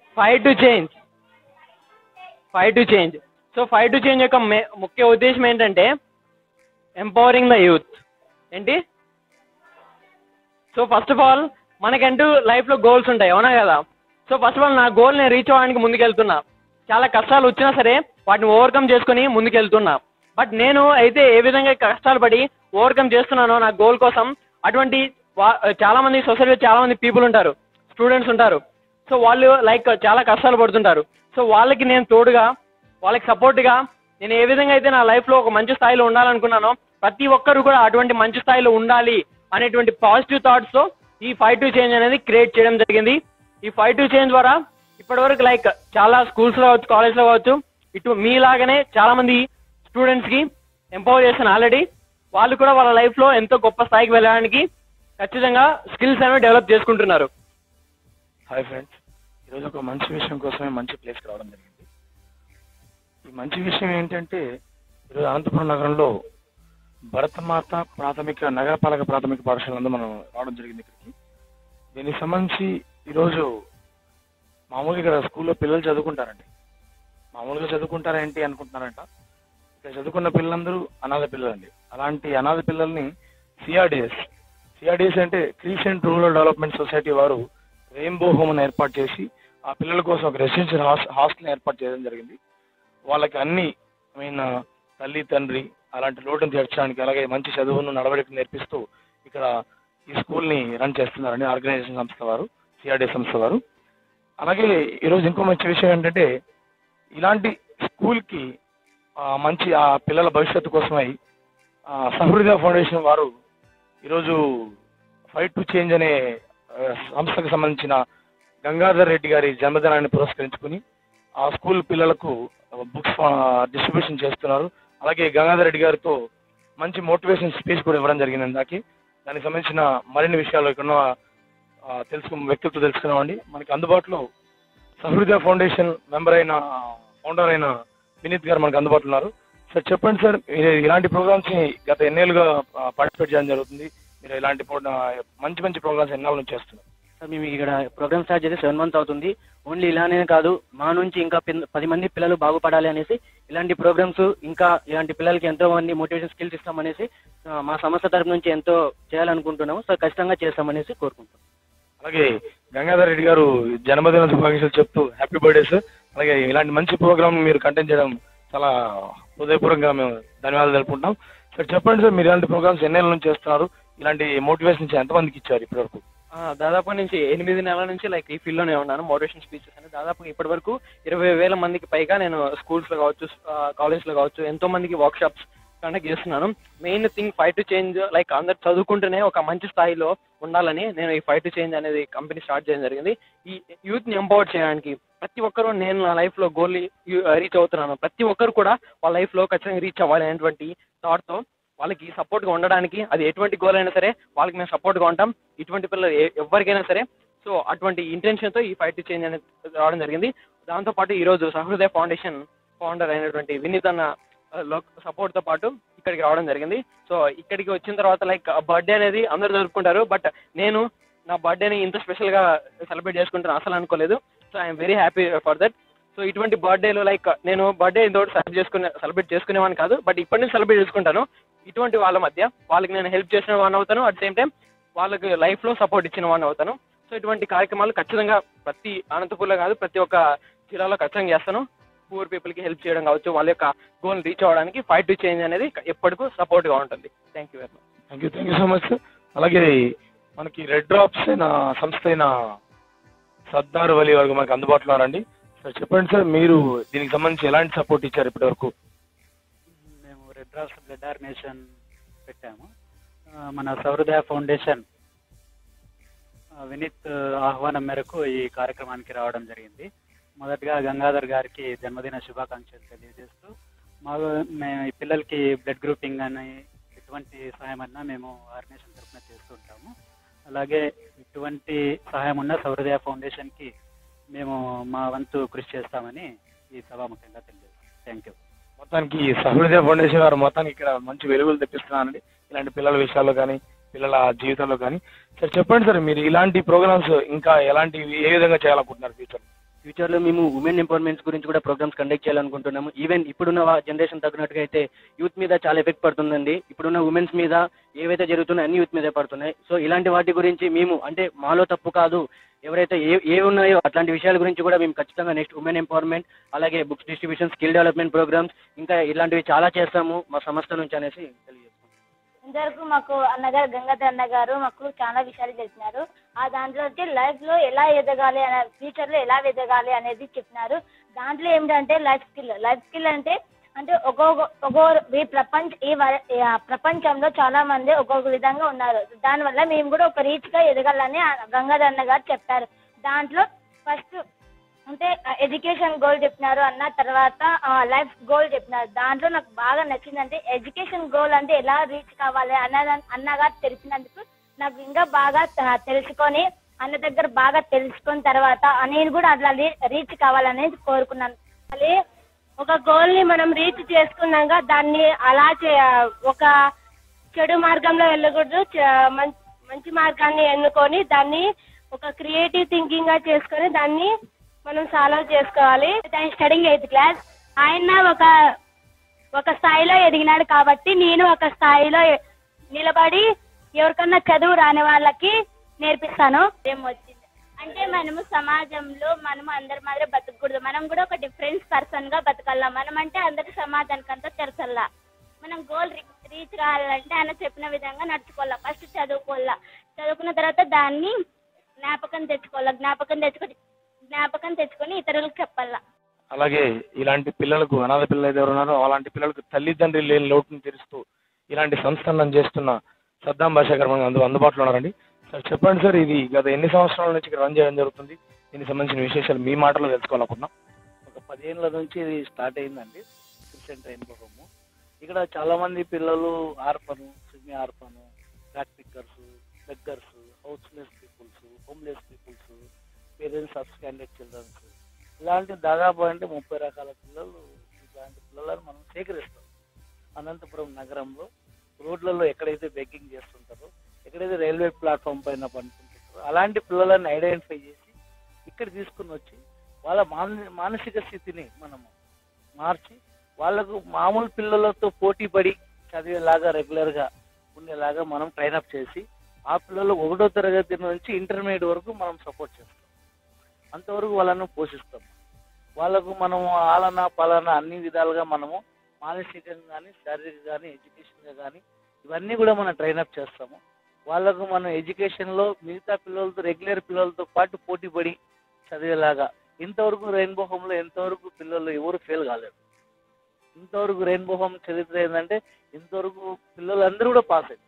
five to change five to change so five to change యొక్క మే ముఖ్య ఉద్దేశం ఏంటంటే ఎంపవరింగ్ ద యూత్ ఏంటి సో ఫస్ట్ ఆఫ్ ఆల్ మనకంటూ లైఫ్లో గోల్స్ ఉంటాయి అవునా కదా సో ఫస్ట్ ఆఫ్ ఆల్ నా గోల్ నేను రీచ్ అవ్వడానికి ముందుకెళ్తున్నా చాలా కష్టాలు వచ్చినా సరే వాటిని ఓవర్కమ్ చేసుకుని ముందుకెళ్తున్నా బట్ నేను అయితే ఏ విధంగా కష్టాలు పడి ఓవర్కమ్ చేస్తున్నానో నా గోల్ కోసం అటువంటి వా- చాలా మంది సొసైటీలో చాలా మంది పీపుల్ ఉంటారు స్టూడెంట్స్ ఉంటారు సో వాళ్ళు లైక్ చాలా కష్టాలు పడుతుంటారు సో వాళ్ళకి నేను తోడుగా వాళ్ళకి సపోర్ట్గా నేను ఏ విధంగా అయితే నా లైఫ్లో ఒక మంచి స్థాయిలో ఉండాలనుకున్నానో ప్రతి ఒక్కరు కూడా అటువంటి మంచి స్థాయిలో ఉండాలి అనేటువంటి పాజిటివ్ థాట్స్తో ఈ ఫైవ్ టు చేంజ్ అనేది క్రియేట్ చేయడం జరిగింది ఈ ఫైవ్ టు చేంజ్ ద్వారా ఇప్పటివరకు లైక్ చాలా స్కూల్స్లో కావచ్చు కాలేజ్లో కావచ్చు ఇటు మీలాగానే చాలా మంది స్టూడెంట్స్కి ఎంపవర్ చేస్తాను ఆల్రెడీ వాళ్ళు కూడా వాళ్ళ లైఫ్లో ఎంతో గొప్ప స్థాయికి వెళ్ళడానికి ఖచ్చితంగా స్కిల్స్ అనేవి డెవలప్ చేసుకుంటున్నారు హాయ్ ఫ్రెండ్స్ ఈరోజు ఒక మంచి విషయం కోసమే మంచి ప్లేస్కి రావడం జరిగింది ఈ మంచి విషయం ఏంటంటే ఈరోజు అనంతపురం నగరంలో భరతమాత ప్రాథమిక నగరపాలక ప్రాథమిక పాఠశాల నందు మనం రావడం జరిగింది ఇక్కడికి దీనికి సంబంధించి ఈరోజు మామూలుగా ఇక్కడ స్కూల్లో పిల్లలు చదువుకుంటారండి మామూలుగా చదువుకుంటారా ఏంటి అనుకుంటున్నారంట ఇక్కడ చదువుకున్న పిల్లలందరూ అనాథ పిల్లలండి అలాంటి అనాథ పిల్లల్ని సిఆర్డిఎస్ సిఆర్డిఎస్ అంటే క్రీసెంట్ రూరల్ డెవలప్మెంట్ సొసైటీ వారు రెయిన్బో హోమ్ అని ఏర్పాటు చేసి ఆ పిల్లల కోసం ఒక రెసిడెన్షియల్ హాస్టల్ ఏర్పాటు చేయడం జరిగింది వాళ్ళకి అన్ని ఐ మీన్ తల్లి తండ్రి అలాంటి లోటును తీర్చడానికి అలాగే మంచి చదువును నడవడికను నేర్పిస్తూ ఇక్కడ ఈ స్కూల్ని రన్ చేస్తున్నారండి ఆర్గనైజేషన్ సంస్థ వారు సిఆర్డి సంస్థ వారు అలాగే ఈరోజు ఇంకో మంచి విషయం ఏంటంటే ఇలాంటి స్కూల్కి ఆ, మంచి ఆ పిల్లల భవిష్యత్తు కోసమై ఆ, సహృదయ ఫౌండేషన్ వారు ఈరోజు ఫైట్ టు చేంజ్ అనే ఆ, సంస్థకు సంబంధించిన గంగాధర్ రెడ్డి గారి జన్మదినాన్ని పురస్కరించుకుని ఆ స్కూల్ పిల్లలకు బుక్స్ డిస్ట్రిబ్యూషన్ చేస్తున్నారు అలాగే గంగాధర్ రెడ్డి గారితో మంచి మోటివేషన్ స్పీచ్ కూడా ఇవ్వడం జరిగింది ఇందాకి దానికి సంబంధించిన మరిన్ని విషయాలు ఇక్కడ ఉన్న, ఆ, తెలుసుకు వ్యక్తులతో తెలుసుకున్నామండి మనకి అందుబాటులో సహృదయ ఫౌండేషన్ మెంబర్ అయిన ఫౌండర్ అయిన వినీత్ గారు మనకు అందుబాటులో ఉన్నారు సార్ చెప్పండి సార్ మీరు ఇలాంటి ప్రోగ్రామ్స్ ని గత ఎన్నేళ్ళుగా పార్టిసిపేట్ చేయడం జరుగుతుంది మీరు ఇలాంటి pro- మంచి మంచి ప్రోగ్రామ్స్ ఎన్నాళ్ళ నుంచి చేస్తున్నారు సార్ మేము ఇక్కడ ప్రోగ్రామ్ స్టార్ట్ చేసి సెవెన్ మంత్స్ అవుతుంది ఓన్లీ ఇలానే కాదు మా నుంచి ఇంకా పిన్- పది మంది పిల్లలు బాగుపడాలి అనేసి ఇలాంటి ప్రోగ్రామ్స్ ఇంకా ఇలాంటి పిల్లలకి ఎంతో మంది మోటివేషన్ స్కిల్స్ ఇస్తామనేసి ఆ, మా సంస్థ తరపు నుంచి ఎంతో చేయాలనుకుంటున్నాము సో ఖచ్చితంగా చేస్తామనేసి కోరుకుంటున్నాం అలాగే గంగాధర్ రెడ్డి గారు జన్మదిన శుభాకాంక్షలు చెప్తూ హ్యాపీ బర్త్డే సార్ అలాగే ఇలాంటి మంచి ప్రోగ్రామ్ మీరు కంటెంట్ చేయడం చాలా హృదయపూర్వకంగా మేము ధన్యవాదాలు తెలుపుకుంటాం సార్ చెప్పండి సార్ మీరు ఇలాంటి ప్రోగ్రామ్స్ ఎన్నేళ్ళ నుంచి చేస్తున్నారు ఇలాంటి మోటివేషన్ నుంచి ఎంతమందికి ఇచ్చారు ఇప్పటివరకు ఆ, దాదాపు నుంచి ఎనిమిది నెలల నుంచి లైక్ ఈ ఫీల్డ్ లోనే ఉన్నాను మోటివేషన్ స్పీచెస్ అని దాదాపు ఇప్పటి వరకు ఇరవై వేల మందికి పైగా నేను స్కూల్స్ లో కావచ్చు కాలేజ్ లో కావచ్చు ఎంతో మందికి వర్క్ షాప్స్ కండక్ట్ చేస్తున్నాను main thing five to change like అందరు చదువుకుంటూనే ఒక మంచి స్థాయిలో ఉండాలని నేను ఈ ఫైవ్ టు చేంజ్ అనేది కంపెనీ స్టార్ట్ చేయడం జరిగింది ఈ యూత్ ని ఎంపవర్ చేయడానికి ప్రతి ఒక్కరూ నేను నా లైఫ్ లో గోల్ రీచ్ అవుతున్నాను ప్రతి ఒక్కరు కూడా వాళ్ళ లైఫ్ లో ఖచ్చితంగా రీచ్ అవ్వాలి అనేటువంటి థాట్ తో వాళ్ళకి సపోర్ట్ గా ఉండడానికి అది ఎటువంటి గోల్ అయినా సరే వాళ్ళకి మేము సపోర్ట్ గా ఉంటాం ఇటువంటి పిల్లలు ఎ- ఎవరికైనా సరే సో అటువంటి ఇంటెన్షన్ తో ఈ ఫైట్ టు చేంజ్ అనేది రావడం జరిగింది దాంతో పాటు ఈ రోజు సహృదయ ఫౌండేషన్ ఫౌండర్ అయినటువంటి వినీత్ అన్న సపోర్ట్ తో పాటు ఇక్కడికి రావడం జరిగింది సో ఇక్కడికి వచ్చిన తర్వాత లైక్ బర్త్డే అనేది అందరూ జరుపుకుంటారు బట్ నేను నా బర్త్డేని ఇంత స్పెషల్ గా సెలబ్రేట్ చేసుకుంటాను అసలు అనుకోలేదు so I'm very happy for that so ఇటువంటి బర్త్డేలు లైక్ నేను బర్త్డే ఇంతోటి సెలబ్రేట్ చేసుకునే సెలబ్రేట్ చేసుకునేవాడిని కాదు బట్ ఇప్పటి నుంచి సెలబ్రేట్ చేసుకుంటాను ఇటువంటి వాళ్ళ మధ్య వాళ్ళకి నేను హెల్ప్ చేసిన వాడిని అవుతాను అట్ సేమ్ టైం వాళ్ళకి లైఫ్ లో సపోర్ట్ ఇచ్చిన వాడిని అవుతాను సో ఇటువంటి కార్యక్రమాలు ఖచ్చితంగా ప్రతి అనంతపూర్లో కాదు ప్రతి ఒక్క జిల్లాలో ఖచ్చితంగా చేస్తాను పూర్ పీపుల్ కి హెల్ప్ చేయడం కావచ్చు వాళ్ళ యొక్క గోల్ రీచ్ అవ్వడానికి ఫైట్ టు చేంజ్ అనేది ఎప్పటికూ సపోర్ట్ గా ఉంటుంది thank you very much thank you thank you so much sir అలాగే మనకి రెడ్ డ్రాప్స్ అయిన సంస్థ అయిన సర్దార్ వలి వరకు మనకి అందుబాటులో ఉన్నారండి సార్ చెప్పండి సార్ మీరు దీనికి సంబంధించి ఎలాంటి సపోర్ట్ ఇచ్చారు ఇప్పటి వరకు మేము రెడ్ క్రాస్ బ్లడ్ ఆర్గనైజేషన్ పెట్టాము ఆ, మన సౌహృదయ ఫౌండేషన్ ఆ, వినీత్ ఆహ్వానం మేరకు ఈ కార్యక్రమానికి రావడం జరిగింది మొదటగా గంగాధర్ గారికి జన్మదిన శుభాకాంక్షలు తెలియజేస్తూ మా మేము ఈ పిల్లలకి బ్లడ్ గ్రూపింగ్ అని ఎటువంటి సహాయం అన్నా మేము ఆర్గనైజేషన్ తరఫున చేస్తూ ఉంటాము అలాగే ఇటువంటి సహాయం ఉన్న సౌహృదయ ఫౌండేషన్కి మేము మా వంతు కృషి చేస్తామని ఈ సభాముఖంగా తెలియజేస్తాం థ్యాంక్ యూ మొత్తానికి సహృదయ ఫౌండేషన్ వారు మొత్తానికి ఇక్కడ మంచి వెలుగులు తెప్పిస్తున్నారండి ఇలాంటి పిల్లల విషయాల్లో కానీ పిల్లల జీవితంలో కానీ సార్ చెప్పండి సార్ మీరు ఇలాంటి ప్రోగ్రామ్స్ ఇంకా ఎలాంటి ఏ విధంగా చేయాలనుకుంటున్నారు ఫ్యూచర్ ఫ్యూచర్లో మేము ఉమెన్ ఎంపవర్మెంట్స్ గురించి కూడా ప్రోగ్రామ్స్ కండక్ట్ చేయాలనుకుంటున్నాము ఈవెన్ ఇప్పుడున్న జనరేషన్ తగ్గినట్టుగా అయితే యూత్ మీద చాలా ఎఫెక్ట్ పడుతుందండి ఇప్పుడున్న ఉమెన్స్ మీద ఏవైతే జరుగుతున్నాయో అన్ని యూత్ మీదే పడుతున్నాయి సో ఇలాంటి వాటి గురించి మేము అంటే మాలో తప్పు కాదు ఎవరైతే ఏ ఏ ఉన్నాయో అట్లాంటి విషయాల గురించి కూడా మేము ఖచ్చితంగా నెక్స్ట్ ఉమెన్ ఎంపవర్మెంట్ అలాగే books distribution skill development programs ఇంకా ఇలాంటివి చాలా చేస్తాము మా సంస్థ నుంచి అనేసి తెలియజేస్తాం ఇంతవరకు మాకు అన్నగారు గంగాధర్ అన్న గారు మాకు చాలా విషయాలు తెలిపినారు ఆ దాంట్లో వచ్చి లైఫ్ లో ఎలా ఎదగాలి అనే ఫ్యూచర్ లో ఎలా ఎదగాలి అనేది చెప్పినారు దాంట్లో ఏమిటంటే లైఫ్ స్కిల్ లైఫ్ స్కిల్ అంటే అంటే ఒక్కొక్క ఒక్కొక్క ఈ ప్రపంచ ఈ వ- ఈ ఆ ప్రపంచంలో చాలా మంది ఒక్కొక్క విధంగా ఉన్నారు దానివల్ల మేము కూడా ఒక రీచ్ గా ఎదగాలని ఆ గంగాధర్ అన్న గారు చెప్పారు దాంట్లో ఫస్ట్ అంటే ఎడ్యుకేషన్ గోల్ చెప్పినారు అన్న తర్వాత లైఫ్ గోల్ చెప్పినారు దాంట్లో నాకు బాగా నచ్చిందంటే ఎడ్యుకేషన్ గోల్ అంటే ఎలా రీచ్ కావాలి అన్న అన్నగా తెలిసినందుకు నాకు ఇంకా బాగా ఆ, తెలుసుకొని అన్న దగ్గర బాగా తెలుసుకున్న తర్వాత ఆ, నేను కూడా అట్లా రీచ్ కావాలనేది కోరుకున్నాను మళ్ళీ ఒక గోల్ ని మనం రీచ్ చేసుకున్నాక దాన్ని అలా చే ఒక చెడు మార్గంలో వెళ్ళకూడదు చ- మం- మంచి మార్గాన్ని ఎన్నుకొని దాన్ని ఒక క్రియేటివ్ థింకింగ్ గా చేసుకొని దాన్ని మనం సాల్వ్ చేసుకోవాలి స్టడింగ్ ఎయిత్ క్లాస్ ఆయన ఒక ఒక స్థాయిలో ఎదిగినాడు కాబట్టి నేను ఒక స్థాయిలో ఎ- నిలబడి ఎవరికన్నా చదువు రాని వాళ్ళకి నేర్పిస్తాను ఏం వచ్చింది అంటే మనము సమాజంలో మనము అందరి మాదిరి బతకూడదు మనం కూడా ఒక డిఫరెన్స్ పర్సన్ గా బతకాల మనం అంటే అందరి సమాజానికి అంతా తెరచల్లా మనం గోల్ రీచ్ కావాలంటే ఆయన చెప్పిన విధంగా నడుచుకోవాలా ఫస్ట్ చదువుకోవాలా చదువుకున్న తర్వాత దాన్ని జ్ఞాపకం తెచ్చుకోవాలా జ్ఞాపకం తెచ్చుకొని జ్ఞాపకం తెచ్చుకొని ఇతరులకు చెప్పాలా అలాగే ఇలాంటి పిల్లలకు అనాథ పిల్లలు అయితే ఎవరు ఉన్నారో అలాంటి పిల్లలకు తల్లిదండ్రులు లేని లోటును తీరుస్తూ ఇలాంటి సంస్థలను చేస్తున్న సద్దాం భాషా గారు మనకు అందు అందుబాటులో ఉన్నారండి సార్ చెప్పండి సార్ ఇది గత ఎన్ని సంవత్సరాల నుంచి ఇక్కడ రన్ చేయడం జరుగుతుంది దీనికి సంబంధించిన విశేషాలు మీ మాటలో తెలుసుకోవాలనుకుంటున్నాం ఒక పదిహేనుల నుంచి ఇది స్టార్ట్ అయిందండి క్రిస్టియన్ ట్రైన్ హోము ఇక్కడ చాలా మంది పిల్లలు ఆర్పను సిమి orphan back pickers beggars houseless peoples homeless peoples parents of standard childrens ఇలాంటి దాదాపు అంటే ముప్పై రకాల పిల్లలు ఇలాంటి పిల్లలను మనం సేకరిస్తాం అనంతపురం నగరంలో రోడ్లలో ఎక్కడైతే బెగ్గింగ్ చేస్తుంటారో ఎక్కడైతే రైల్వే ప్లాట్ఫామ్ పైన పనుకుంటుంటారో అలాంటి పిల్లలను ఐడెంటిఫై చేసి ఇక్కడ తీసుకుని వచ్చి వాళ్ళ మాన మానసిక స్థితిని మనము మార్చి వాళ్ళకు మామూలు పిల్లలతో పోటీ పడి చదివేలాగా రెగ్యులర్గా ఉండేలాగా మనం ట్రైనప్ చేసి ఆ పిల్లలు ఒకటో తరగతి నుంచి ఇంటర్మీడియట్ వరకు మనం సపోర్ట్ చేస్తాం అంతవరకు వాళ్ళను పోషిస్తాం వాళ్ళకు మనము ఆలన పాలన అన్ని విధాలుగా మనము మానసికంగా కానీ శారీరకంగా కానీ ఎడ్యుకేషన్గా కానీ ఇవన్నీ కూడా మనం ట్రైనప్ చేస్తాము వాళ్ళకు మనం ఎడ్యుకేషన్లో మిగతా పిల్లలతో రెగ్యులర్ పిల్లలతో పాటు పోటీ పడి చదివేలాగా ఇంతవరకు రెయిన్బో హోమ్లో ఎంతవరకు పిల్లలు ఎవరు ఫెయిల్ కాలేదు ఇంతవరకు రెయిన్బో హోమ్ చరిత్ర ఏంటంటే ఇంతవరకు పిల్లలందరూ కూడా పాస్ అయ్యారు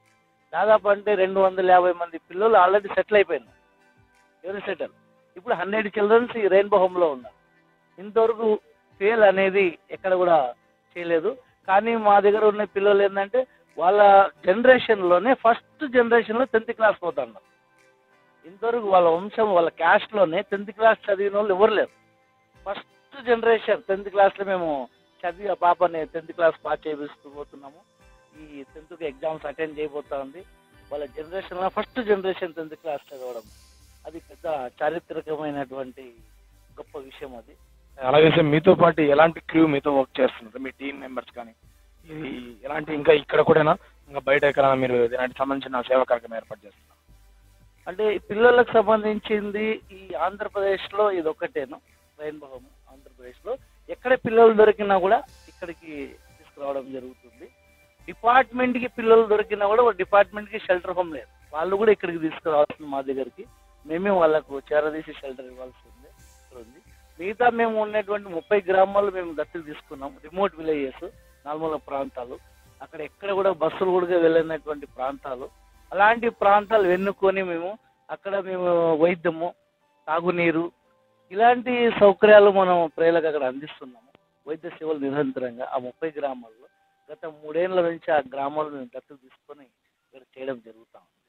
దాదాపు అంటే రెండు వందల యాభై మంది పిల్లలు ఆల్రెడీ సెటిల్ అయిపోయినారు ఎవరు సెటిల్ ఇప్పుడు హండ్రెడ్ చిల్డ్రన్స్ ఈ రెయిన్బో హోమ్లో ఉన్నారు ఇంతవరకు ఫెయిల్ అనేది ఎక్కడ కూడా చేయలేదు కానీ మా దగ్గర ఉన్న పిల్లలు ఏంటంటే వాళ్ళ జనరేషన్లోనే ఫస్ట్ జనరేషన్లో టెన్త్ క్లాస్ పోతున్నారు ఇంతవరకు వాళ్ళ వంశం వాళ్ళ క్యాస్ట్లోనే టెన్త్ క్లాస్ చదివిన వాళ్ళు ఎవరు లేరు ఫస్ట్ జనరేషన్ టెన్త్ క్లాస్లో మేము చదివి ఆ పాపని టెన్త్ క్లాస్ పాస్ చేపిస్తూ పోతున్నాము ఈ టెన్త్కి ఎగ్జామ్స్ అటెండ్ చేయబోతా ఉంది వాళ్ళ జనరేషన్లో ఫస్ట్ జనరేషన్ టెన్త్ క్లాస్ చదవడం అది పెద్ద చారిత్రకమైనటువంటి గొప్ప విషయం అది అలాగే సార్ మీతో పాటు ఎలాంటి క్రూ మీతో వర్క్ చేస్తున్నారు మీ టీం మెంబర్స్ కానీ ఇది ఎలాంటి ఇంకా ఇక్కడ కూడానా ఇంకా బయట ఎక్కడైనా మీరు ఇలాంటి సంబంధించిన సేవా కార్యక్రమం ఏర్పాటు చేస్తున్నారు అంటే ఈ పిల్లలకు సంబంధించింది ఈ ఆంధ్రప్రదేశ్లో ఇది ఒక్కటేను రెయిన్బో హోమ్ ఆంధ్రప్రదేశ్లో ఎక్కడ పిల్లలు దొరికినా కూడా ఇక్కడికి తీసుకురావడం జరుగుతుంది డిపార్ట్మెంట్కి పిల్లలు దొరికినా కూడా ఒక డిపార్ట్మెంట్కి షెల్టర్ హోమ్ లేదు వాళ్ళు కూడా ఇక్కడికి తీసుకురావాల్సింది మా దగ్గరికి మేమే వాళ్ళకు చేరదీసి షెల్టర్ ఇవ్వాల్సి ఉంది ఇక్కడ ఉంది మిగతా మేము ఉన్నటువంటి ముప్పై గ్రామాలు మేము దత్తు తీసుకున్నాం రిమోట్ విలేజెస్ నాలుమూల ప్రాంతాలు అక్కడ ఎక్కడ కూడా బస్సులు కూడా వెళ్ళినటువంటి ప్రాంతాలు అలాంటి ప్రాంతాలు ఎన్నుకొని మేము అక్కడ మేము వైద్యము తాగునీరు ఇలాంటి సౌకర్యాలు మనం ప్రజలకు అక్కడ అందిస్తున్నాము వైద్య సేవలు నిరంతరంగా ఆ ముప్పై గ్రామాల్లో గత మూడేళ్ల నుంచి ఆ గ్రామాలను మేము దత్తు తీసుకొని ఇక్కడ చేయడం జరుగుతా ఉంది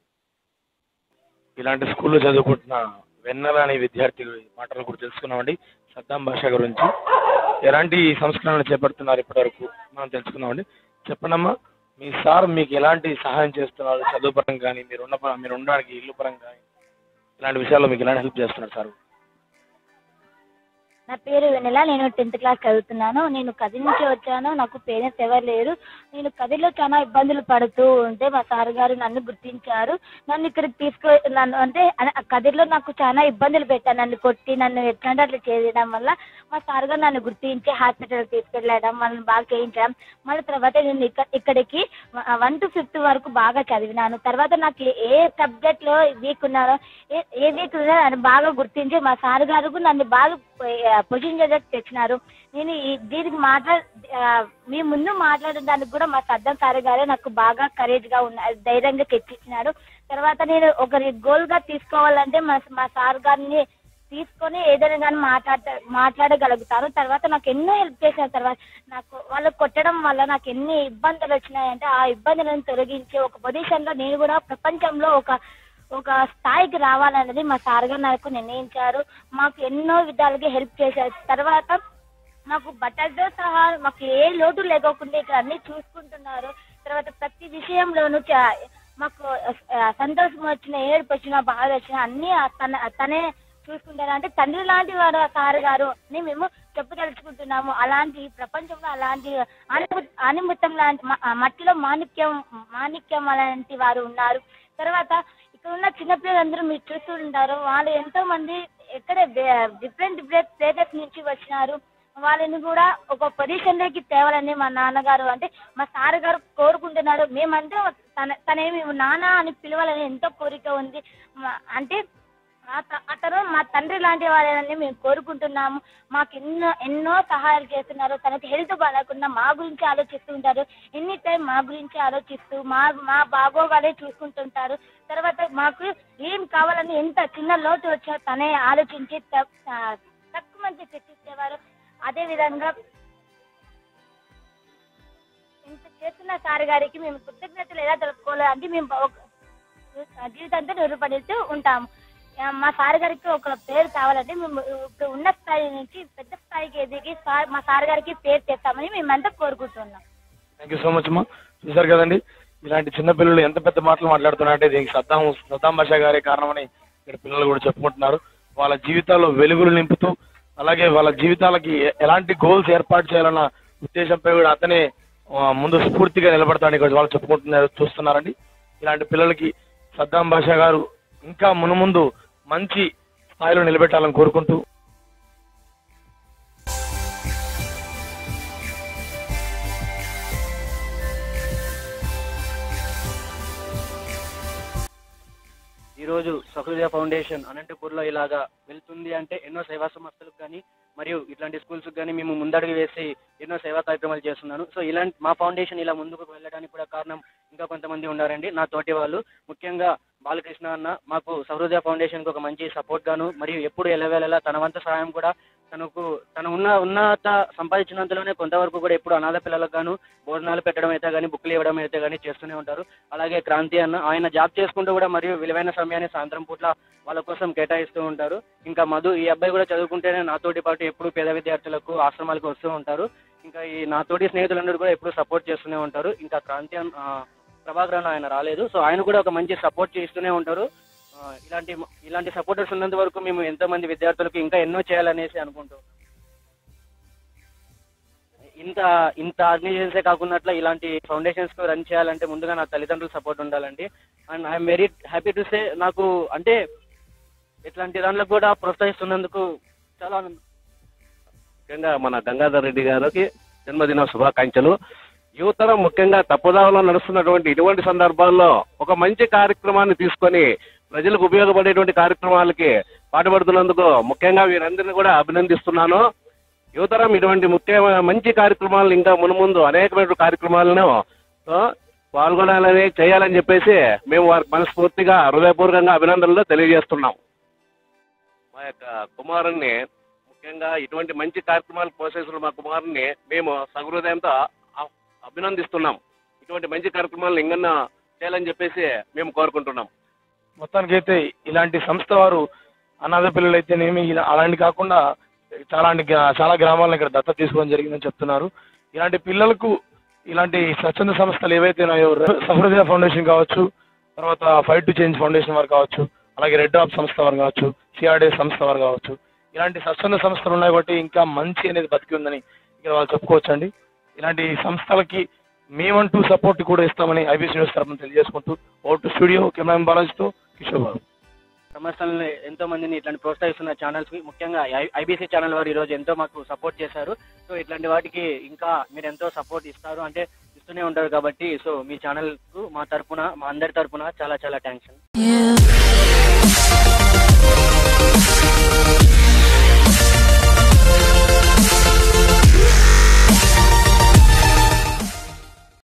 ఇలాంటి స్కూల్లో చదువుకుంటున్న వెన్నెల అనే విద్యార్థి మాటలు కూడా తెలుసుకున్నామండి సద్దాం భాష గురించి ఎలాంటి సంస్కరణలు చేపడుతున్నారు ఇప్పటివరకు మనం తెలుసుకున్నామండి చెప్పండమ్మా మీ సార్ మీకు ఎలాంటి సహాయం చేస్తున్నారు చదువు పరంగా కానీ మీరు ఉన్న ప- మీరు ఉండడానికి ఇల్లు పరంగా కానీ ఇలాంటి విషయాల్లో మీకు ఎలాంటి హెల్ప్ చేస్తున్నారు సార్ నా పేరు వెనెల నేను టెన్త్ క్లాస్ చదువుతున్నాను నేను కది నుంచి వచ్చాను నాకు పేరెంట్స్ ఎవరు లేరు నేను కదిలో చాలా ఇబ్బందులు పడుతూ ఉంటే మా సార్ గారు నన్ను గుర్తించారు నన్ను ఇక్కడికి తీసుకో నన్ను అంటే అన- కదిలో నాకు చాలా ఇబ్బందులు పెట్టాను నన్ను కొట్టి నన్ను ఎట్లాంటి అట్లా చేయడం వల్ల మా సార్ గారు నన్ను గుర్తించి హాస్పిటల్ తీసుకెళ్ళడం వాళ్ళని బాగా చేయించడం మళ్ళీ తర్వాత నేను ఇక్కడ ఇక్కడికి వన్ టు ఫిఫ్త్ వరకు బాగా చదివినాను తర్వాత నాకు ఏ- ఏ సబ్జెక్ట్లో వీక్ ఉన్నారో ఏ ఏ వీక్ ఉన్నారో నన్ను బాగా గుర్తించి మా సార్ గారు కూడా నన్ను బాగా పొజిషన్ దగ్గరకు తెచ్చినారు నేను ఈ దీనికి మాట్లాడ ఆ, మీ ముందు మాట్లాడడానికి కూడా మా సద్దం సార్ గారే నాకు బాగా కరేజ్గా ఉన్న ధైర్యంగా తెచ్చిచ్చినారు తర్వాత నేను ఒకరి గోల్గా తీసుకోవాలంటే మా మా సార్ గారిని తీసుకొని ఏదైనా కానీ మాట్లాడ మాట్లాడగలుగుతాను తర్వాత నాకు ఎన్నో హెల్ప్ చేసిన తర్వాత నాకు వాళ్ళు కొట్టడం వల్ల నాకు ఎన్ని ఇబ్బందులు వచ్చినాయంటే ఆ ఇబ్బందులను తొలగించి ఒక పొజిషన్లో నేను కూడా ప్రపంచంలో ఒక ఒక స్థాయికి రావాలన్నది మా సార్ గారు నాకు నిర్ణయించారు మాకు ఎన్నో విధాలుగా హెల్ప్ చేశారు తర్వాత మాకు బట్టలతో సహా మాకు ఏ లోటు లేకోకుండా ఇక్కడ అన్ని చూసుకుంటున్నారు తర్వాత ప్రతి విషయంలోనూ చ- మాకు ఆ, సంతోషం వచ్చిన ఏడుపు వచ్చిన బాధ వచ్చిన అన్ని ఆ తన తనే చూసుకుంటారు అంటే తండ్రి లాంటి వారు ఆ సార్ గారు అని మేము చెప్పదలుచుకుంటున్నాము అలాంటి ప్రపంచంలో అలాంటి అనిము అనిముత్తం లాంటి మ- ఆ మట్టిలో మాణిక్యం మాణిక్యం అలాంటి వారు ఉన్నారు తర్వాత ఇక్కడ ఉన్న చిన్నపిల్లలందరూ మీరు చూస్తుంటారు వాళ్ళు ఎంతో మంది ఎక్కడ డిఫరెంట్ డిఫరెంట్ ప్లేసెస్ నుంచి వచ్చినారు వాళ్ళని కూడా ఒక పొజిషన్ లోకి తేవాలని మా నాన్నగారు అంటే మా సార్ గారు కోరుకుంటున్నారు మేమంటే తన తనేమి నాన్న అని పిలవాలని ఎంతో కోరిక ఉంది మా- అంటే అత- అతను మా తండ్రి లాంటి వారేనని మేము కోరుకుంటున్నాము మాకు ఎన్నో ఎన్నో సహాయాలు చేస్తున్నారు తనకి హెల్త్ బాగాలేకుండా మా గురించి ఆలోచిస్తూ ఉంటారు ఎనీ టైం మా గురించి ఆలోచిస్తూ మా మా బాగోగాలే చూసుకుంటుంటారు తర్వాత మాకు ఏం కావాలని ఎంత చిన్న లోటు వచ్చినా తనే ఆలోచించి త- ఆ, తక్కువ మంది తెచ్చిచ్చేవారు అదే విధంగా ఇంత చేస్తున్న సార్ గారికి మేము కృతజ్ఞతలు ఎలా తెలుపుకోవాలి అంటే మేము ఒక- జీవితాంతం రుణపడుతూ ఉంటాము ఆ, మా సార్ గారికి ఒక పేరు కావాలంటే మేము ఇప్పుడు ఉన్న స్థాయి నుంచి పెద్ద స్థాయికి ఎదిగి సార్ మా సార్ గారికి పేరు తెస్తామని మేమంతా కోరుకుంటున్నాం థ్యాంక్ యూ సో మచ్ అమ్మా చూసారు కదండి ఇలాంటి చిన్న పిల్లలు ఎంత పెద్ద మాటలు మాట్లాడుతున్నారంటే దీనికి సద్దాం సద్దాం బాషా గారే కారణమని ఇక్కడ పిల్లలు కూడా చెప్పుకుంటున్నారు వాళ్ళ జీవితాల్లో వెలుగులు నింపుతూ అలాగే వాళ్ళ జీవితాలకి ఎ- ఎలాంటి గోల్స్ ఏర్పాటు చేయాలన్న ఉద్దేశంపై కూడా అతనే ఆ, ముందు స్ఫూర్తిగా నిలబడతాడని ఇక్కడ వాళ్ళు చెప్పుకుంటున్నారు చూస్తున్నారండి ఇలాంటి పిల్లలకి సద్దాం బాషా గారు ఇంకా మునుముందు మంచి స్థాయిలో నిలబెట్టాలని కోరుకుంటూ ఈరోజు సహృదయ ఫౌండేషన్ అనంతపూర్లో ఇలాగా వెళ్తుంది అంటే ఎన్నో సేవా సంస్థలకు కానీ మరియు ఇట్లాంటి స్కూల్స్కి కానీ మేము ముందడుగు వేసి ఎన్నో సేవా కార్యక్రమాలు చేస్తున్నాను సో ఇలాంటి మా ఫౌండేషన్ ఇలా ముందుకు వెళ్ళడానికి కూడా కారణం ఇంకా కొంతమంది ఉన్నారండి నా తోటి వాళ్ళు ముఖ్యంగా బాలకృష్ణ అన్న మాకు సహృదయ ఫౌండేషన్కి ఒక మంచి సపోర్ట్ గాను మరియు ఎప్పుడు ఎలవేళలా తన వంతు సహాయం కూడా తనకు తను ఉన్న ఉన్నత సంపాదించినంతలోనే కొంతవరకు కూడా ఎప్పుడు అనాథ పిల్లలకు గాను భోజనాలు పెట్టడం అయితే కానీ బుక్లు ఇవ్వడం అయితే కానీ చేస్తూనే ఉంటారు అలాగే క్రాంతి అన్న ఆయన జాబ్ చేసుకుంటూ కూడా మరియు విలువైన సమయాన్ని సాయంత్రం పూట్ల వాళ్ళ కోసం కేటాయిస్తూ ఉంటారు ఇంకా మధు ఈ అబ్బాయి కూడా చదువుకుంటేనే నాతోటి పాటు ఎప్పుడు పేద విద్యార్థులకు ఆశ్రమాలకు వస్తూ ఉంటారు ఇంకా ఈ నాతోటి స్నేహితులందరూ కూడా ఎప్పుడు సపోర్ట్ చేస్తూనే ఉంటారు ఇంకా క్రాంతి అన్న- ఆ, ప్రభాకర్ అన్న ఆయన రాలేదు సో ఆయన కూడా ఒక మంచి సపోర్ట్ చేస్తూనే ఉంటారు ఆ, ఇలాంటి ఇలాంటి సపోర్టర్స్ ఉన్నంత వరకు మేము ఎంతో మంది విద్యార్థులకు ఇంకా ఎన్నో చేయాలనేసి అనుకుంటాం ఇంత ఇంత ఆర్గనైజేషన్సే కాకున్నట్ల ఇలాంటి ఫౌండేషన్స్ కు రన్ చేయాలంటే ముందుగా నా తల్లిదండ్రుల సపోర్ట్ ఉండాలండి and I'm very happy to say నాకు అంటే ఇట్లాంటి దాంట్లో కూడా ప్రోత్సహిస్తున్నందుకు చాలా ఆనందం ముఖ్యంగా మన గంగాధర్ రెడ్డి గారికి జన్మదిన శుభాకాంక్షలు యువతరం ముఖ్యంగా తప్పుదావలో నడుస్తున్నటువంటి ఇటువంటి సందర్భాల్లో ఒక మంచి కార్యక్రమాన్ని తీసుకొని ప్రజలకు ఉపయోగపడేటువంటి కార్యక్రమాలకి పాటుపడుతున్నందుకు ముఖ్యంగా వీరందరినీ కూడా అభినందిస్తున్నాను యువతరం ఇటువంటి ముఖ్యమైన మంచి కార్యక్రమాలను ఇంకా మునుముందు అనేకమైన కార్యక్రమాలను ఆ, పాల్గొనాలని చేయాలని చెప్పేసి మేము వారికి మనస్ఫూర్తిగా హృదయపూర్వకంగా అభినందనలు తెలియజేస్తున్నాం మా యొక్క కుమారుణ్ణి ముఖ్యంగా ఇటువంటి మంచి కార్యక్రమాలు ప్రోత్సహిస్తున్న మా కుమారుని మేము సహృదయంతో అ- అభినందిస్తున్నాం ఇటువంటి మంచి కార్యక్రమాలను ఇంకన్నా చేయాలని చెప్పేసి మేము కోరుకుంటున్నాం మొత్తానికైతే ఇలాంటి సంస్థ వారు అనాథ పిల్లలైతేనేమి ఇలా అలాంటి కాకుండా చాలా చాలా గ్రామాలను ఇక్కడ దత్త తీసుకోవడం జరిగిందని చెప్తున్నారు ఇలాంటి పిల్లలకు ఇలాంటి స్వచ్ఛంద సంస్థలు ఏవైతే ఉన్నాయో సహృదయ ఫౌండేషన్ కావచ్చు తర్వాత ఫైట్ టు చేంజ్ ఫౌండేషన్ వారు కావచ్చు అలాగే రెడ్ డ్రాప్ సంస్థ వారు కావచ్చు సిఆర్డే సంస్థ వారు కావచ్చు ఇలాంటి స్వచ్ఛంద సంస్థలు ఉన్నాయి కాబట్టి ఇంకా మంచి అనేది బతికి ఉందని ఇక్కడ వాళ్ళు చెప్పుకోవచ్చండి ఇలాంటి సంస్థలకి మేమంటూ సపోర్ట్ కూడా ఇస్తామని ఐబీసీ న్యూస్ తరఫున తెలియజేసుకుంటూ ఓటు స్టూడియో కెమెరా బాలాజీతో కిషోర్ బాబు సంస్థలని ఎంతో మందిని ఇట్లాంటి ప్రోత్సహిస్తున్న ఛానల్స్ కి ముఖ్యంగా ఐబీసీ ఛానల్ వారు ఈ రోజు ఎంతో మాకు సపోర్ట్ చేశారు సో ఇట్లాంటి వాటికి ఇంకా మీరు ఎంతో సపోర్ట్ ఇస్తారు అంటే ఇస్తూనే ఉంటారు కాబట్టి సో మీ ఛానల్ కు మా తరపున మా అందరి తరపున చాలా చాలా థ్యాంక్స్